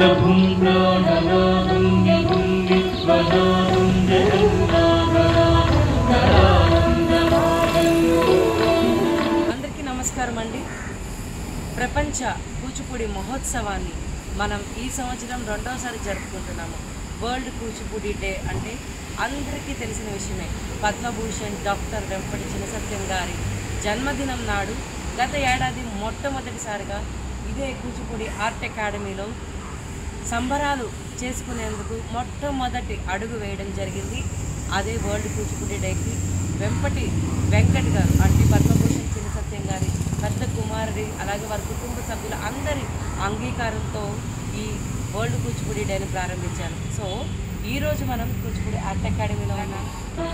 प्रभुं प्राणनादं विभुं विश्वनाथं అందరికీ నమస్కారం అండి ప్రపంచ కూచిపూడి మహోత్సవాన్ని మనం ఈ సంవత్సరం రెండోసారి జరుపుకుంటున్నాము వరల్డ్ కూచిపూడి డే అంటే అందరికీ తెలిసిన విషయమే పద్మభూషణ్ డాక్టర్ వెంపటి చిన్నసత్యం గారి జన్మదినం నాడు గత ఏడాది మొట్టమొదటిసారిగా ఇదే కూచిపూడి ఆర్ట్ అకాడమీలో సంబరాలు చేసుకునేందుకు మొట్టమొదటి అడుగు వేయడం జరిగింది అదే వరల్డ్ కూచిపూడి డేకి వెంపటి వెంకట్ గారు అంటే పద్మభూషణ్ చిన్న సత్యం గారి పెద్ద కుమారుడి అలాగే వారి కుటుంబ సభ్యుల అందరి అంగీకారంతో ఈ వరల్డ్ కూచిపూడి డేని ప్రారంభించారు సో ఈ రోజు మనం కూచిపూడి ఆర్ట్ అకాడమీలో ఉన్నాం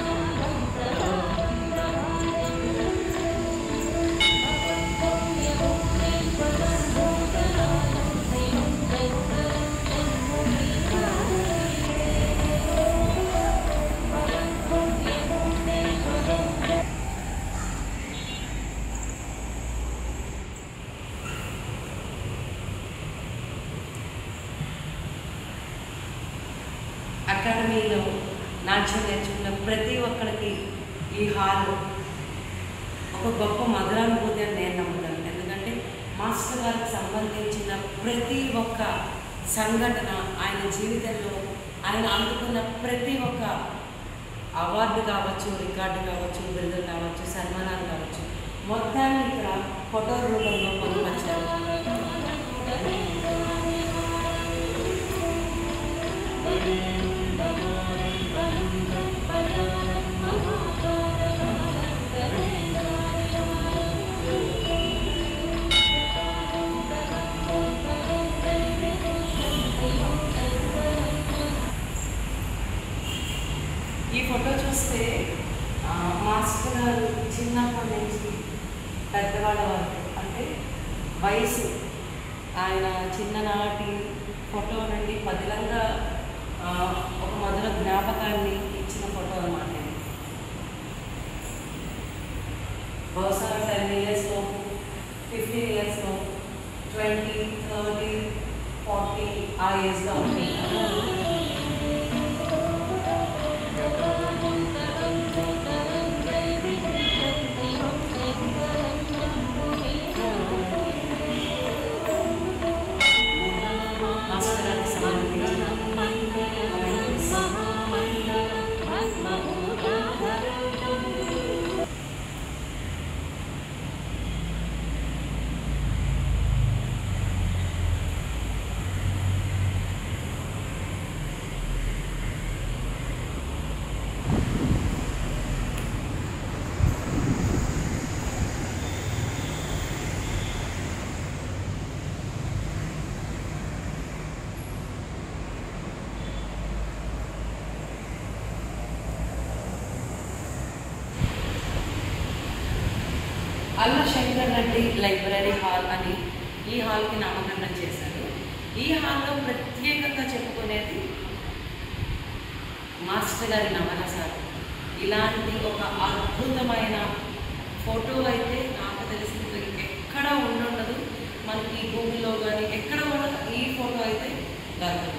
అకాడమీలో నాట్యం నేర్చుకున్న ప్రతి ఒక్కరికి ఈ హాల్ ఒక గొప్ప మధురానుభూతి అని నేను నమ్ముతాను ఎందుకంటే మాస్టర్ గారికి సంబంధించిన ప్రతి ఒక్క సంఘటన ఆయన జీవితంలో ఆయన అందుకున్న ప్రతి ఒక్క అవార్డు కావచ్చు రికార్డు కావచ్చు బిరుదులు కావచ్చు సన్మానాలు కావచ్చు మొత్తాన్ని ఇక్కడ ఫోటో రూపంలో పొందుపరిచారు ఈ ఫోటో చూస్తే ఆ, మాస్టర్ గారు చిన్నప్పటి నుంచి పెద్దవాళ్ళ వరకు అంటే వయసు ఆయన చిన్ననాటి ఫోటో నుండి పదిలంగా ఆ, ఒక మధుర జ్ఞాపకాన్ని ఇచ్చిన ఫోటో అన్నమాట ఇది. బహుశా టెన్ ఇయర్స్లో ఫిఫ్టీన్ ఇయర్స్లో ట్వంటీ థర్టీ ఫార్టీ ఆ ఏజ్లో ఉంటుంది మాస్టర్ గారికి సంబంధించిన అల్ల శంకర్ రెడ్డి లైబ్రరీ హాల్ అని ఈ హాల్కి నామకరణం చేశారు ఈ హాల్లో ప్రత్యేకంగా చెప్పుకునేది మాస్టర్ గారి నవరసాలు ఇలాంటి ఒక అద్భుతమైన ఫోటో అయితే నాకు తెలిసింది ఎక్కడ ఉండుండదు మనకి గూగుల్లో కానీ ఎక్కడ కూడా ఈ ఫోటో అయితే దొరకదు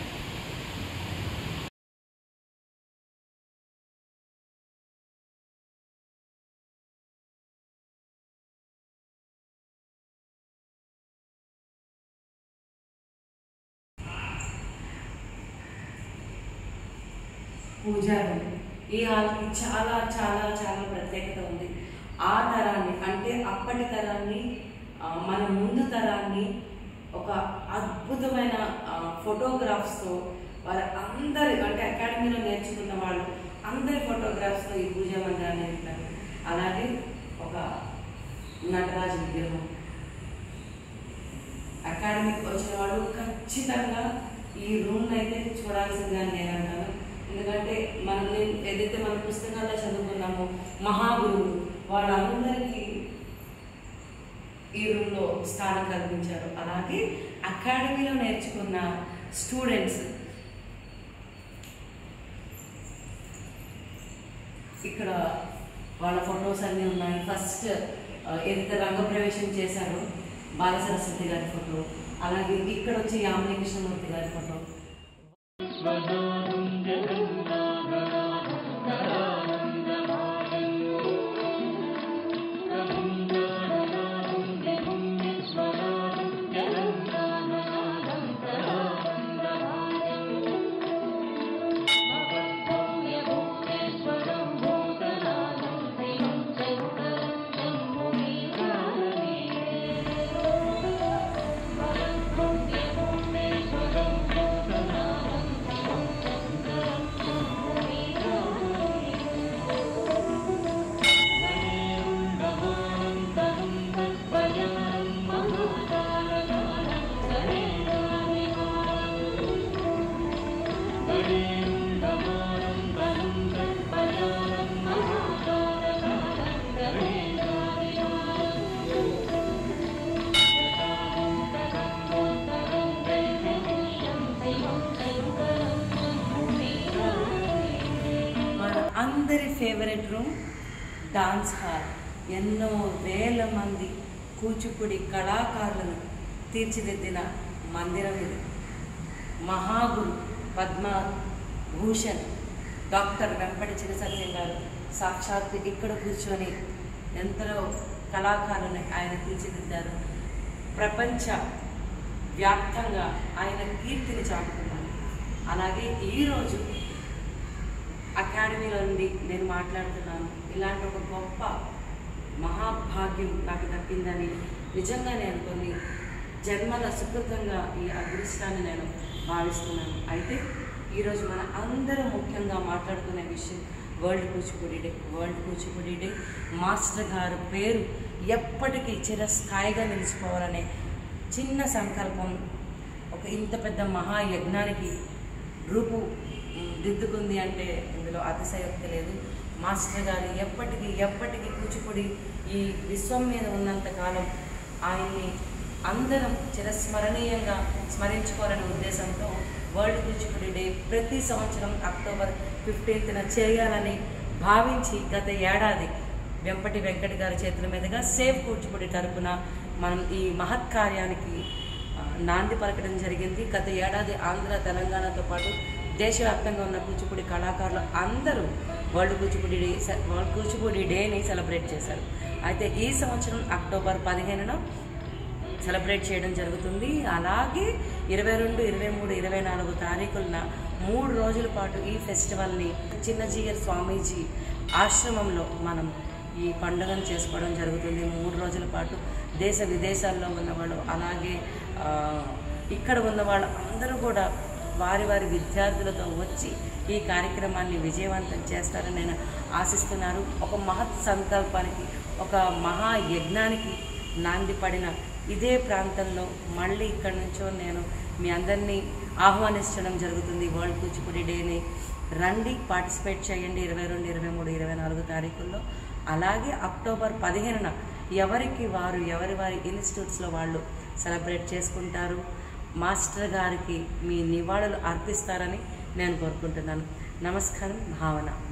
పూజారి ఈ హాల్కి చాలా చాలా చాలా ప్రత్యేకత ఉంది ఆ తరాన్ని అంటే అప్పటి తరాన్ని ఆ, మన ముందు తరాన్ని ఒక అద్భుతమైన ఫోటోగ్రాఫ్స్తో వారి అందరి అంటే అకాడమీలో నేర్చుకున్న వాళ్ళు అందరి ఫోటోగ్రాఫ్స్తో ఈ పూజా మందిరాన్ని నింపారు అలాగే ఒక నటరాజు విగ్రహం అకాడమీకి వచ్చిన వాళ్ళు ఖచ్చితంగా ఈ రూమ్ అయితే చూడాల్సిందిగా నేను అంటాను ఎందుకంటే మనం నేను ఏదైతే మన పుస్తకాల్లో చదువుకున్నామో మహాగురువు వాళ్ళందరికీ ఈ రూమ్లో స్థానం కల్పించారు అలాగే అకాడమీలో నేర్చుకున్న స్టూడెంట్స్ ఇక్కడ వాళ్ళ ఫొటోస్ అన్నీ ఉన్నాయి ఫస్ట్ ఏదైతే రంగప్రవేశం చేశారో బాల సరస్వతి గారి ఫోటో అలాగే ఇక్కడ వచ్చి యామిని కృష్ణమూర్తి గారి ఫోటో మన అందరి ఫేవరెట్ రూమ్ డాన్స్ హాల్ ఎన్నో వేల మంది కూచిపూడి కళాకారులను తీర్చిదిద్దిన మందిరం ఇది మహాగురు పద్మ భూషణ్ డాక్టర్ వెంపటి చినసత్యం గారు సాక్షాత్ ఇక్కడ కూర్చొని ఎంతలో కళాకారులను ఆయన తీర్చిదిద్దారు ప్రపంచ వ్యాప్తంగా ఆయన కీర్తిని చాటుకున్నారు అలాగే ఈరోజు అకాడమీలో నుండి నేను మాట్లాడుతున్నాను ఇలాంటి ఒక గొప్ప మహాభాగ్యం నాకు దక్కిందని నిజంగా నేను కొన్ని జన్మల సుకృతంగా ఈ అదృష్టాన్ని నేను భావిస్తున్నాను అయితే ఈరోజు మన అందరం ముఖ్యంగా మాట్లాడుకునే విషయం world Kuchipudi day world Kuchipudi day master garu పేరు ఎప్పటికీ చిరస్థాయిగా నిలిచిపోవాలనే చిన్న సంకల్పం ఒక ఇంత పెద్ద మహాయజ్ఞానికి రూపు మ్, దిద్దుకుంది అంటే ఇందులో అతిశయోక్తి లేదు మాస్టర్ గారు ఎప్పటికీ ఎప్పటికీ కూచిపూడి ఈ విశ్వం మీద ఉన్నంత కాలం ఆయన్ని అందరం చిరస్మరణీయంగా స్మరించుకోవాలనే ఉద్దేశంతో వరల్డ్ కూచిపూడి డే ప్రతి సంవత్సరం అక్టోబర్ ఫిఫ్టీన్త్న చేయాలని భావించి గత ఏడాది వెంపటి వెంకట గారి చేతుల మీదుగా సేఫ్ కూచిపూడి తరపున మనం ఈ మహత్ కార్యానికి ఆ, నాంది పలకడం జరిగింది గత ఏడాది ఆంధ్ర తెలంగాణతో పాటు దేశవ్యాప్తంగా ఉన్న కూచిపూడి కళాకారులు అందరూ వరల్డ్ కూచిపూడి డే సె- వరల్డ్ కూచిపూడి డేని సెలబ్రేట్ చేశారు అయితే ఈ సంవత్సరం అక్టోబర్ పదిహేనున సెలబ్రేట్ చేయడం జరుగుతుంది అలాగే ఇరవై రెండు ఇరవై మూడు ఇరవై నాలుగు తారీఖులన మూడు రోజుల పాటు ఈ ఫెస్టివల్ని చిన్నజీయర్ స్వామీజీ ఆశ్రమంలో మనం ఈ పండుగను చేసుకోవడం జరుగుతుంది మూడు రోజుల పాటు దేశ విదేశాల్లో ఉన్నవాళ్ళు అలాగే ఆ, ఇక్కడ ఉన్న వాళ్ళు అందరూ కూడా వారి వారి విద్యార్థులతో వచ్చి ఈ కార్యక్రమాన్ని విజయవంతం చేస్తారని నేను ఆశిస్తున్నాను ఒక మహత్ సంకల్పానికి ఒక మహాయజ్ఞానికి నాంది పడిన ఇదే ప్రాంతంలో మళ్ళీ ఇక్కడి నుంచో నేను మీ అందరినీ ఆహ్వానించడం జరుగుతుంది వరల్డ్ కూచిపూడి డేని రండి పార్టిసిపేట్ చేయండి ఇరవై రెండు ఇరవై మూడు ఇరవై నాలుగు తారీఖుల్లో అలాగే అక్టోబర్ పదిహేనున ఎవరికి వారు ఎవరి వారి ఇన్స్టిట్యూట్స్లో వాళ్ళు సెలబ్రేట్ చేసుకుంటారు మాస్టర్ గారికి మీ నివాళులు అర్పిస్తారని నేను కోరుకుంటున్నాను నమస్కారం భావన